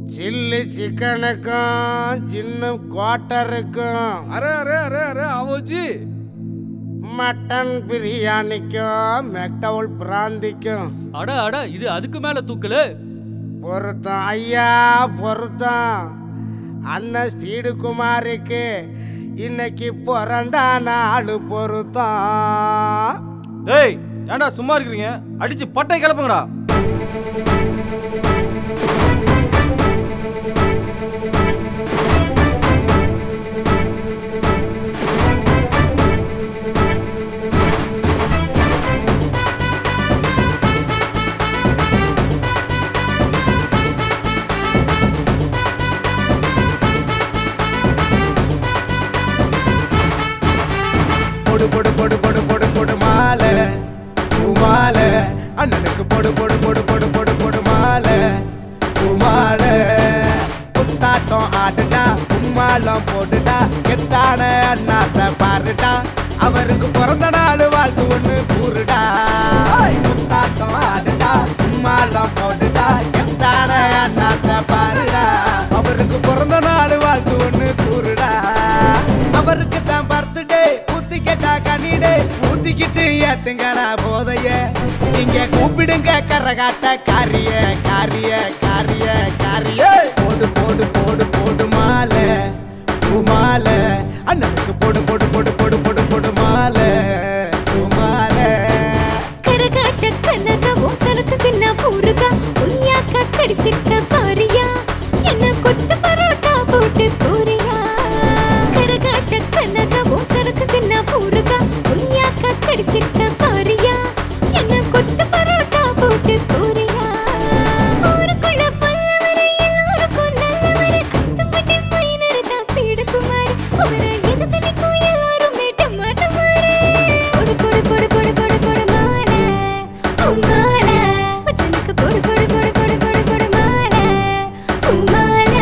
chilli சிக்கனுக்கும் சின்ன குவாட்டருக்கும் अरे अरे अरे अरे आओ जी மட்டன் பிரியாணிக்கும் மெக்டவுல் பிராந்திக்கும் அட அட இது அதுக்கு மேல தூக்கலு பொருத்தம் ஐயா பொருத்தம் அண்ணன் ஸ்பீடு குமாருக்கு இன்னைக்கு பிறந்த நாள் பொருத்தம் டேய் ஏன்டா சும்மா இருக்கிறீங்க அடிச்சு பட்டை கிளப்புங்கடா பொடு பொடு பொடு பொடு பொடு பொடு மாலை பூமாலை அண்ணனுக்கு பொடு பொடு பொடு பொடு பொடு பொடு மாலை பூமாலை புத்தாட்டம் ஆடுடா கும்மாளம் போடுடா எத்தான அண்ணாத்த பாருடா அவருக்கு பிறந்த நாள் வாழ்த்து ஒண்ணு கூறுடா புத்தாட்டம் ஆடுடா கும்மாளம் போடுடா எத்தான அண்ணாத்த பாருடா அவருக்கு பிறந்த நாள் வாழ்த்து ஒண்ணு கூறுடா அவருக்கு தான் பர்த்டே ஊத்திக்கிட்டா கனிடே ஊத்திக்கிட்டு ஏத்துங்கடா போதைய இங்க கூப்பிடுங்க கரகாட்ட காரிய காரிய காரிய காரிய போடு போடு போடு போடு மாலை பூமாலை அண்ணனுக்கு போடு போடு போடு போடு போடு போடு மாலை பூமாலை கரகாட்ட கனகவும் சரக்கு தின்ன பூருகா உரியாக்க கடிச்சிக்க பாரியா என்ன கொத்து பரோட்டா போட்டு போறியா கரகாட்ட கனகவும் சரக்கு தின்ன பூருகா உரியாக்க கடிச்சிக்க பாரியா என்ன கொத்து பரோட்டா போட்டு போறியா ஊருக்குள்ள பல்லவரு எல்லோருக்கும் நல்லவரு கஷ்டப்பட்டு மைனர் தான் ஸ்பீடு குமார் அவரை எதிர்த்து நிற்கும் எல்லாருமே டமாட்டமாரு பொடு பொடு பொடு பொடு பொடு பொடு மாலை உமாலை மச்சனுக்கு பொடு பொடு பொடு பொடு பொடு பொடு மாலை உமாலை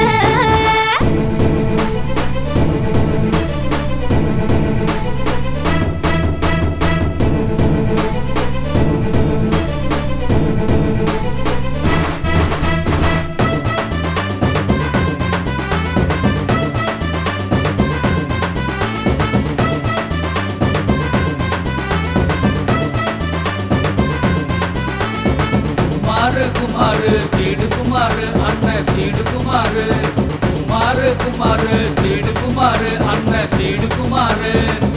குமாரு குமாரு ஸ்பீடு குமாரு அண்ணன் ஸ்பீடு குமாரு குமாரு குமாரு ஸ்பீடு குமாரு அண்ணன் ஸ்பீடு குமாரு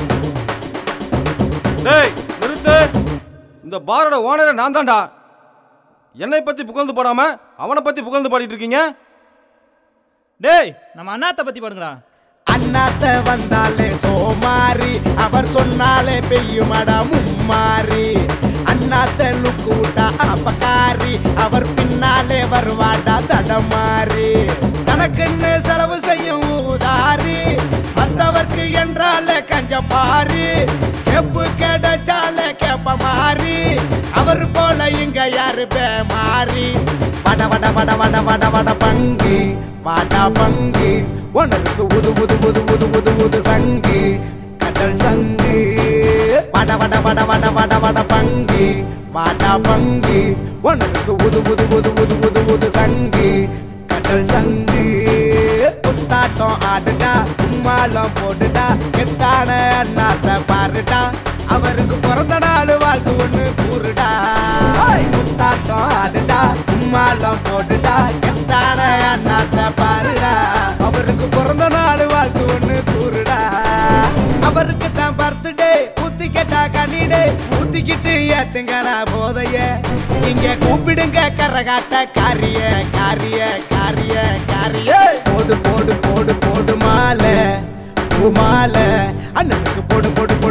டேய் நிறுத்து இந்த பாரோட ஓனரை நான் தான்டா என்னை பத்தி புகழ்ந்து பாடாம அவனை பத்தி புகழ்ந்து பாடிட்டு இருக்கீங்க டேய் நம்ம அண்ணாத்த பத்தி பாருங்கடா அண்ணாத்த வந்தாலே சோமாரி அவர் சொன்னாலே பெய்யுமடா மும்மாரி அண்ணாத்த லுக்கு விட்டா அப்பக்காரி அவர் பின்னாலே வருவாடா தடமாரி தனக்குன்னு செலவு செய்யும் ஊதாரி மத்தவர்க்கு என்றாலே கஞ்ச பாரி கேப்பு கிடைச்சாலே கேப்ப மாறி அவர் போல இங்க யாரு மாறி வட வட வட வட வட வட பங்கு வாடா பங்கு உனக்கு உது உது உது உது உது உது சங்கு கடல் சங்கு வட வட வட வட வட வட பங்கு வாடா பங்கு உனக்கு உது உது உது உது உது உது சங்கு கடல் சங்கு புத்தாட்டம் ஆடுடா கும்மாளம் போடுடா எத்தான அண்ணாத்த பாருடா அவருக்கு பிறந்த நாள் வாழ்த்து ஒண்ணு கூறுடா புத்தாட்டம் ஆடுடா கும்மாளம் போடுடா எத்தான அண்ணாத்த பாருடா அவருக்கு பிறந்த நாள் வாழ்த்து ஒண்ணு கூறுடா அவருக்கு தான் பர்த்டே ஊத்திக்கிட்டா கனிடே ஊத்திக்கிட்டு ஏத்துங்கடா போதைய இங்க கூப்பிடுங்க கரகாட்ட காரிய காரிய காரிய காரிய போடு போடு போடு போடு மாலை பூமாலை அண்ணனுக்கு போடு போடு போடு